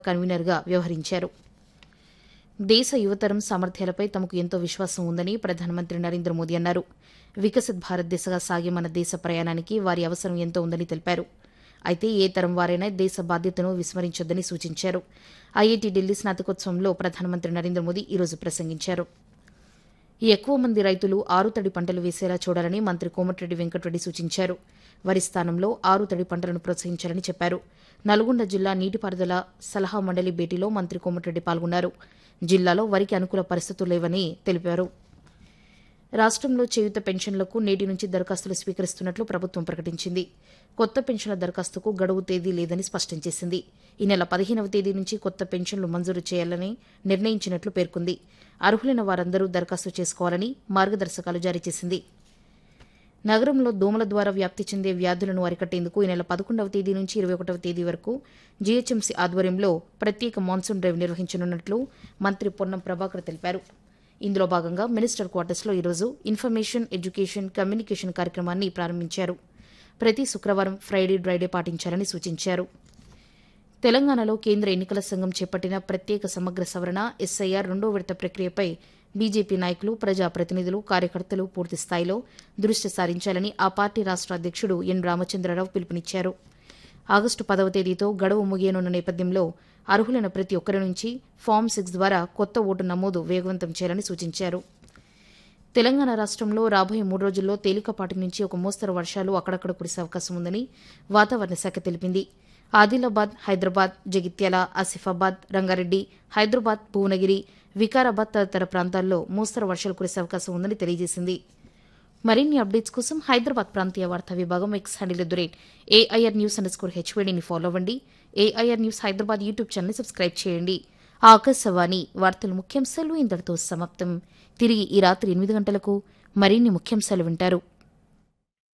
కన్వీనర్గా వ్యవహరించారు దేశ యువతరం సామర్థ్యాలపై తమకు ఎంతో విశ్వాసం ఉందని ప్రధానమంత్రి నరేంద్ర మోదీ అన్నారు వికసిత్ భారత్ దిశగా సాగే మన దేశ ప్రయాణానికి వారి అవసరం ఎంతో ఉందని తెలిపారు అయితే ఏ తరం వారైనా దేశ బాధ్యతను విస్మరించొద్దని సూచించారు ఐఐటి ఢిల్లీ స్నాతకోత్సవంలో ప్రధానమంత్రి నరేంద్ర మోదీ ఈరోజు ప్రసంగించారు ఎక్కువ మంది రైతులు ఆరుతడి పంటలు వేసేలా చూడాలని మంత్రి కోమటిరెడ్డి వెంకటరెడ్డి సూచించారు వరి స్థానంలో ఆరుతడి పంటలను ప్రోత్సహించాలని చెప్పారు నల్గొండ జిల్లా నీటిపారుదల సలహా మండలి భేటీలో మంత్రి కోమటిరెడ్డి పాల్గొన్నారు జిల్లాలో వరికి అనుకూల పరిస్థితులు లేవని తెలిపారు రాష్ట్రంలో చేయుత పెన్షన్లకు నేటి నుంచి దరఖాస్తులు స్వీకరిస్తున్నట్లు ప్రభుత్వం ప్రకటించింది కొత్త పెన్షన్ల దరఖాస్తుకు గడువు తేదీ లేదని స్పష్టం చేసింది ఈ నెల పదిహేనవ తేదీ నుంచి కొత్త పెన్షన్లు మంజూరు చేయాలని నిర్ణయించినట్లు పేర్కొంది అర్హులైన వారందరూ దరఖాస్తు చేసుకోవాలని మార్గదర్శకాలు జారీ చేసింది నగరంలో దోమల ద్వారా వ్యాప్తి చెందే వ్యాధులను అరికట్టేందుకు ఈ నెల పదకొండవ తేదీ నుంచి ఇరవై ఒకటవ తేదీ వరకు జీహెచ్ఎంసీ ఆధ్వర్యంలో ప్రత్యేక మాన్సూన్ డ్రైవ్ నిర్వహించనున్నట్లు మంత్రి పొన్నం ప్రభాకర్ తెలిపారు ఇందులో భాగంగా మినిస్టర్ క్వార్టర్స్లో ఈరోజు ఇన్ఫర్మేషన్ ఎడ్యుకేషన్ కమ్యూనికేషన్ కార్యక్రమాన్ని ప్రారంభించారు ప్రతి శుక్రవారం ఫ్రైడే డ్రైడే పాటించాలని సూచించారు తెలంగాణలో కేంద్ర ఎన్నికల సంఘం చేపట్టిన ప్రత్యేక సమగ్ర సవరణ ఎస్ఐఆర్ రెండో విడత ప్రక్రియపై బీజేపీ నాయకులు ప్రజాప్రతినిధులు కార్యకర్తలు పూర్తి స్థాయిలో దృష్టి సారించాలని ఆ పార్టీ రాష్ట్ర అధ్యక్షుడు ఎన్ రామచంద్రరావు పిలుపునిచ్చారు ఆగస్టు పదవ తేదీతో గడువు ముగియనున్న నేపథ్యంలో అర్హులైన ప్రతి ఒక్కరి నుంచి ఫామ్ సిక్స్ ద్వారా కొత్త ఓటు నమోదు వేగవంతం చేయాలని సూచించారు తెలంగాణ రాష్ట్రంలో రాబోయే మూడు రోజుల్లో తేలికపాటి నుంచి ఒక మోస్తరు వర్షాలు అక్కడక్కడ కురిసే అవకాశం ఉందని వాతావరణ శాఖ తెలిపింది ఆదిలాబాద్ హైదరాబాద్ జగిత్యాల ఆసిఫాబాద్ రంగారెడ్డి హైదరాబాద్ భువనగిరి వికారాబాద్ తదితర ప్రాంతాల్లో మోస్తరు వర్షాలు కురిసే అవకాశం ఉందని తెలియజేసింది మరిన్ని అప్డేట్స్ కోసం హైదరాబాద్ ప్రాంతీయ వార్తా విభాగం X handle at the rate AIR news underscore హెచ్వేడిని ఫాలో అవ్వండి AIR news Hyderabad YouTube channel subscribe చేయండి ఆకాశవాణి వార్తల ముఖ్యాంశాలు ఇంతటితో సమాప్తం తిరిగి ఈ రాత్రి ఎనిమిది గంటలకు మరిన్ని ముఖ్యాంశాలు వింటారు